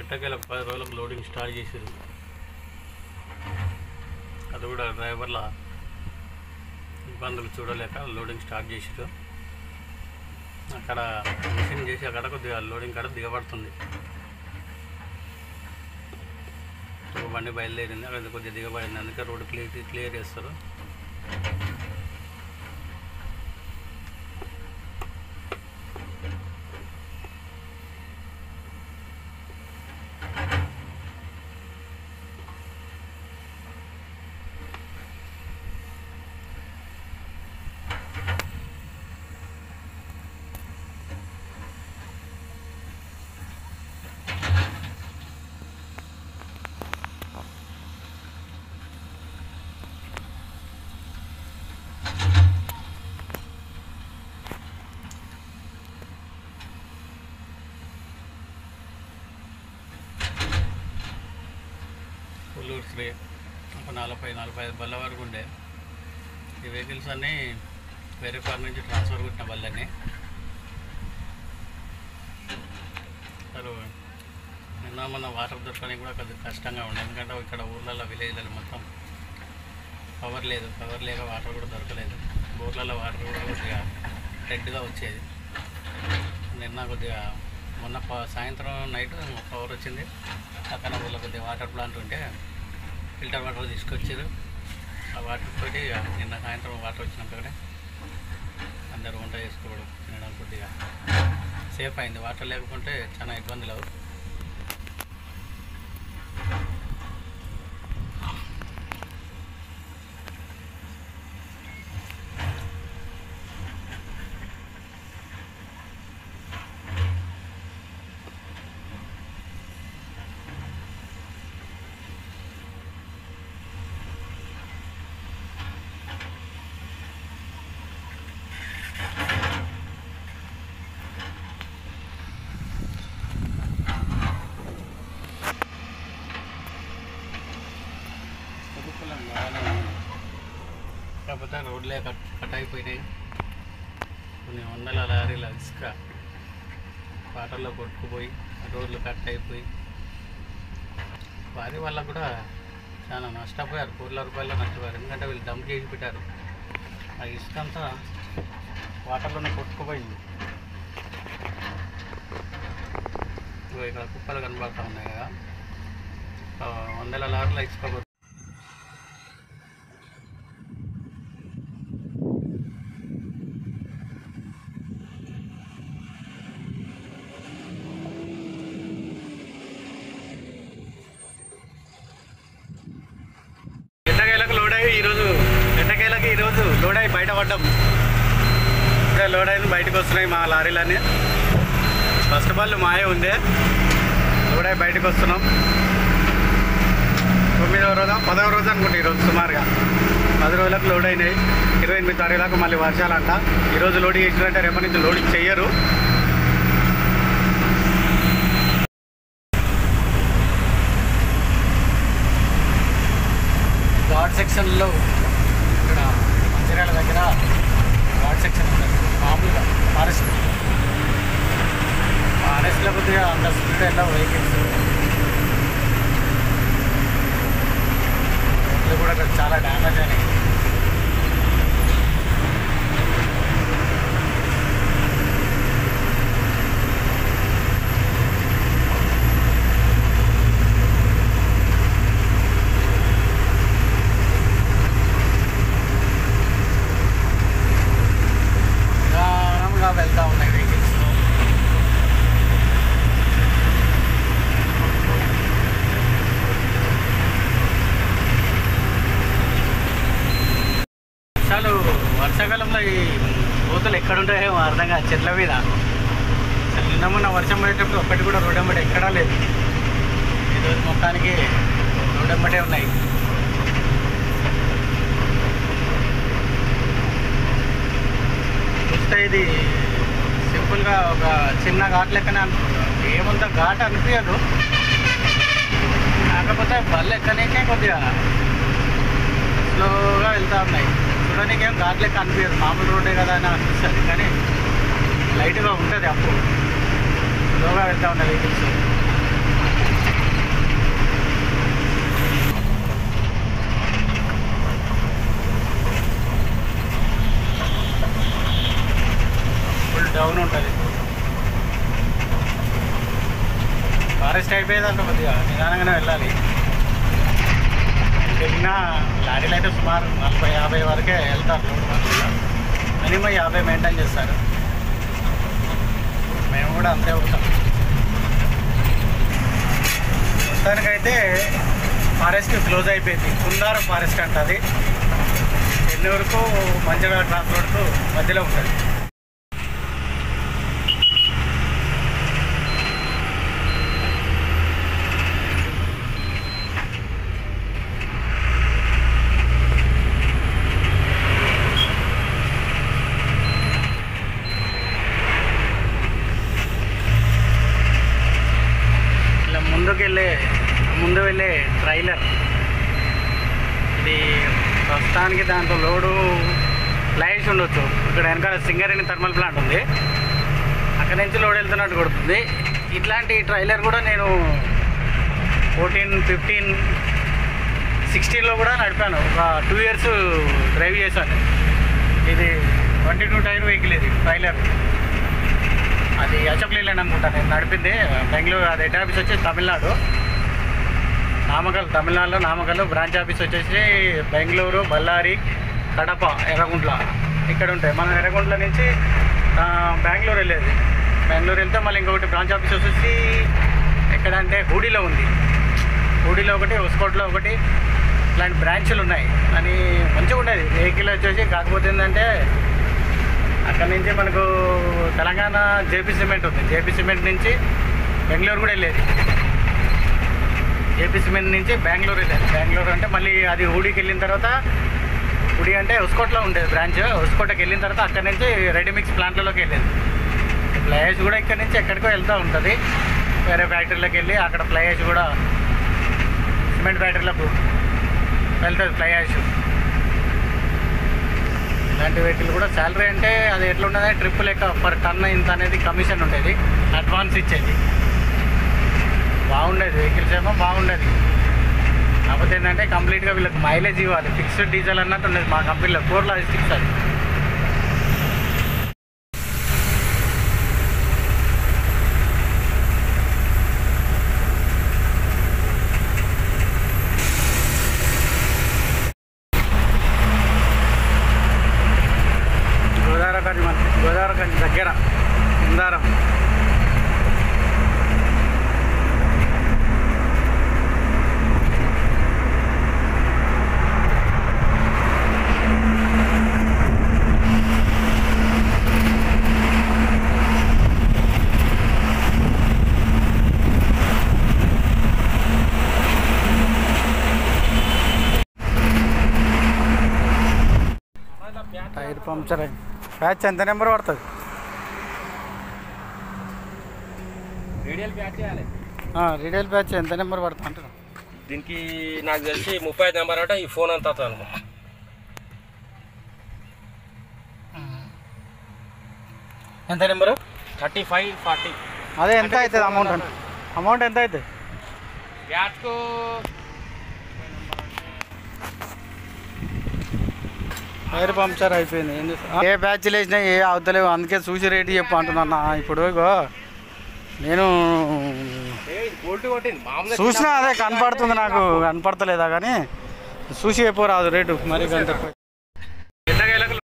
ఎట్టకేలకు పది రోజులకు లోడింగ్ స్టార్ట్ చేసారు అది కూడా డ్రైవర్ల ఇబ్బందులు చూడలేక లోడింగ్ స్టార్ట్ చేసారు అక్కడ మిషన్ చేసి అక్కడ కొద్దిగా లోడింగ్ కాడ దిగబడుతుంది ఒక బండి బయలుదేరింది అక్కడ కొద్దిగా దిగబడింది అందుకే రోడ్డు క్లియర్ క్లియర్ చేస్తారు కొల్లూరు శ్రీ ఒక నలభై నలభై ఐదు బల్ల వరకు ఉండే ఈ వెహికల్స్ అన్నీ వేరే ఫార్ నుంచి ట్రాన్స్ఫర్ కొట్టిన బళ్ళని అసలు నిన్న మన వాటర్ దొరకడానికి కూడా కొద్దిగా కష్టంగా ఉండే ఎందుకంటే ఇక్కడ ఊర్లలో విలేజ్లలో మొత్తం పవర్ లేదు పవర్ లేక వాటర్ కూడా దొరకలేదు ఊర్లలో వాటర్ కూడా కొద్దిగా రెడ్గా వచ్చేది నిన్న కొద్దిగా మొన్న ప- సాయంత్రం నైట్ పవర్ వచ్చింది పక్కన ఊళ్ళో కొద్దిగా వాటర్ ప్లాంట్ ఉంటే ఫిల్టర్ వాటర్ తీసుకొచ్చారు ఆ వాటర్ తోటి ఇక నిన్న సాయంత్రం వాటర్ వచ్చినప్పుడే అందరూ వంట చేసుకోవడం తినడం కొద్దిగా సేఫ్ అయింది వాటర్ లేకుంటే చాలా ఇబ్బందులు అవు చదువుకోలేం బాగానే ఉంది. కాకపోతే రోడ్లే కట్ కట్ అయిపోయినాయి కొన్ని వందల లారీల ఇసుక వాటర్లో కొట్టుకుపోయి రోడ్లు కట్ అయిపోయి వారి వల్ల కూడా చాలా నష్టపోయారు కోట్ల రూపాయలు నష్టపోయారు ఎందుకంటే వీళ్ళు డంప్ చేసి పెట్టారు ఆ ఇసుక అంతా వాటర్లోనే కొట్టుకుపోయింది ఇగో ఇక్కడ కుప్పలు కనబడుతూ ఉన్నాయి కదా ఆ, వందల లారీల ఇసుక కొట్టు- ఎండకాయలకు లోడ్ అయ్యి ఈరోజు ఎండకాయలకు ఈరోజు లోడ్ అయ్యి బయటపడ్డాం ఇప్పుడే లోడ్ అయింది బయటకు వస్తున్నాయి మా లారీలన్నీ ఫస్ట్ బళ్ళు మాయే ఉంది లోడ్ అయ్యి బయటకు వస్తున్నాం తొమ్మిదవ రోజు పదవ రోజు అనుకుంటా ఈరోజు సుమారుగా పది రోజులకు లోడ్ అయినాయి ఇరవై ఎనిమిది తారీఖులకు మళ్ళీ వర్షాలంట ఈరోజు లోడ్ చేసినట్టే రేపటి నుంచి లోడ్ చెయ్యరు ఘాట్ సెక్షన్లో ఇక్కడ మంచిర్యాల దగ్గర ఘాట్ సెక్షన్ ఉంటుంది మామూలుగా ఫారెస్ట్ ఫారెస్ట్లో కొద్దిగా అంత స్పీడ్ వెళ్ళవు వెహికల్స్ ఇల్లు కూడా ఇక్కడ చాలా డ్యామేజ్ అయినాయి నిదానంగా వెళ్తూ ఉన్నాయి వెహికల్స్ వర్షాలు వర్షాకాలంలో ఈ కోతులు ఎక్కడుంటాయో అర్థం కాదు చెట్ల మీద అసలు నిన్న మొన్న వర్షం పడేటప్పుడు ఒక్కటి కూడా రోడ్ ఎంబడి ఎక్కడా లేదు ఈరోజు మొత్తానికి రోడ్ ఎంబడే ఉన్నాయి చూస్తే ఇది సింపుల్గా ఒక చిన్న ఘాట్ లెక్కనే అనుకుంటాం ఏముంత ఘాట్ అనిపించదు కాకపోతే బళ్ళు ఎక్కడానికే కొద్దిగా స్లోగా వెళ్తూ ఉన్నాయి చూడడానికి ఏం ఘాట్ లెక్క అనిపించదు మామూలు రోడ్డే కదా అని అనిపిస్తుంది కానీ లైట్గా ఉంటుంది అప్పుడు స్లోగా వెళ్తూ ఉన్నాయి వెహికల్స్ డౌన్ ఉంటుంది ఫారెస్ట్ అయిపోయేదంట కొద్దిగా నిదానంగానే వెళ్ళాలి వెళ్ళినా లారీలు అయితే సుమారు నలభై యాభై వరకే వెళ్తారు లోడ్ వరకు మినిమం యాభై మెయింటైన్ చేస్తారు మేము కూడా అంతే ఉంటాం మొత్తానికైతే ఫారెస్ట్ క్లోజ్ అయిపోయింది కుందారం ఫారెస్ట్ అంట అది ఎన్ని వరకు మంచిగా ట్రాన్స్పోర్ట్కు మధ్యలో ఉంటుంది ఇలా ముందుకు వెళ్ళే ముందు వెళ్ళే ట్రైలర్ ఇది ప్రస్తుతానికి దాంట్లో లోడు ఫ్లైట్స్ ఉండొచ్చు ఇక్కడ వెనకాల సింగరేణి థర్మల్ ప్లాంట్ ఉంది అక్కడ నుంచి లోడ్ వెళ్తున్నట్టు కొడుతుంది ఇట్లాంటి ట్రైలర్ కూడా నేను ఫోర్టీన్ ఫిఫ్టీన్ సిక్స్టీన్లో కూడా నడిపాను ఒక టూ ఇయర్స్ డ్రైవ్ చేశాను ఇది ట్వంటీ టూ టైర్ వెహికల్ ఇది ట్రైలర్ అది అచప్లీలని అనుకుంటా నేను నడిపింది బెంగళూరు అది హెడ్ ఆఫీస్ వచ్చి తమిళనాడు నామకల్ తమిళనాడులో నామకల్ బ్రాంచ్ ఆఫీస్ వచ్చేసి బెంగళూరు బళ్ళారి కడప ఎర్రగుంట్ల ఇక్కడ ఉంటాయి మనం ఎర్రగుంట్ల నుంచి ఆ, బెంగళూరు వెళ్ళేది బెంగళూరు వెళ్తే మళ్ళీ ఇంకొకటి బ్రాంచ్ ఆఫీస్ వచ్చేసి ఎక్కడ అంటే హూడీలో ఉంది హూడీలో ఒకటి ఉస్కోట్లో ఒకటి ఇలాంటి బ్రాంచ్లు ఉన్నాయి అని మంచిగా ఉండేది వెహికల్ వచ్చేసి కాకపోతే ఏంటంటే అక్కడ నుంచి మనకు తెలంగాణ జేపీ సిమెంట్ ఉంది జేపీ సిమెంట్ నుంచి బెంగళూరు కూడా వెళ్ళేది జేపీ సిమెంట్ నుంచి బెంగళూరు వెళ్ళేది బెంగళూరు అంటే మళ్ళీ అది హుడీకి వెళ్ళిన తర్వాత హుడీ అంటే ఉస్కోట్లో ఉండేది బ్రాంచ్ ఉస్కోటకి వెళ్ళిన తర్వాత అక్కడ నుంచి రెడీమిక్స్ ప్లాంట్లలోకి వెళ్ళేది ఫ్లైయేజ్ కూడా ఇక్కడ నుంచి ఎక్కడికో వెళ్తూ ఉంటుంది వేరే ఫ్యాక్టరీలోకి వెళ్ళి అక్కడ ఫ్లైయేజ్ కూడా సిమెంట్ ఫ్యాక్టరీలకు వెళ్తుంది ఫ్లైయేజ్ ఇలాంటి వెహికల్ కూడా శాలరీ అంటే అది ఎట్లా ఉండదు ట్రిప్ లెక్క పర్ టన్ ఇంత అనేది కమిషన్ ఉండేది అడ్వాన్స్ ఇచ్చేది బాగుండేది వెహికల్స్ ఏమో బాగుండేది కాకపోతే ఏంటంటే కంప్లీట్గా వీళ్ళకి మైలేజ్ ఇవ్వాలి ఫిక్స్డ్ డీజిల్ అన్నట్టు ఉండేది మా కంపెనీలో కోర్ లాజిస్టిక్స్ అది గోదావరి మన గోదావరి దగ్గర ఇందారం టైర్ పంక్చర్ అయింది ప్యాచ్ ఎంత నెంబర్ పడుతుంది రేడియల్ ప్యాక్ చేయాలి రీటైల్ ప్యాచ్ ఎంత నెంబర్ పడుతుంది అంటున్నా దీనికి నాకు తెలిసి ముప్పై ఐదు నెంబర్ అంటే ఈ ఫోన్ అంతా అనుకో ఎంత నెంబరు థర్టీ ఫైవ్ ఫార్టీ అదే ఎంత అవుతుంది అమౌంట్ అంటే అమౌంట్ ఎంత అవుతుంది బ్యాట్కు టైర్ పంక్చర్ అయిపోయింది ఏం చేస్తా ఏ బ్యాచ్లు వేసినా ఏ అవతలేవు అందుకే చూసి రేటు చెప్పు అంటున్నా ఇప్పుడు ఇగో నేను బోల్ట్ కొట్టింది మామూలుగా చూసినా అదే కనపడుతుంది నాకు కనపడతలేదా కానీ చూసి చెప్పు రాదు రేటు మరి గంట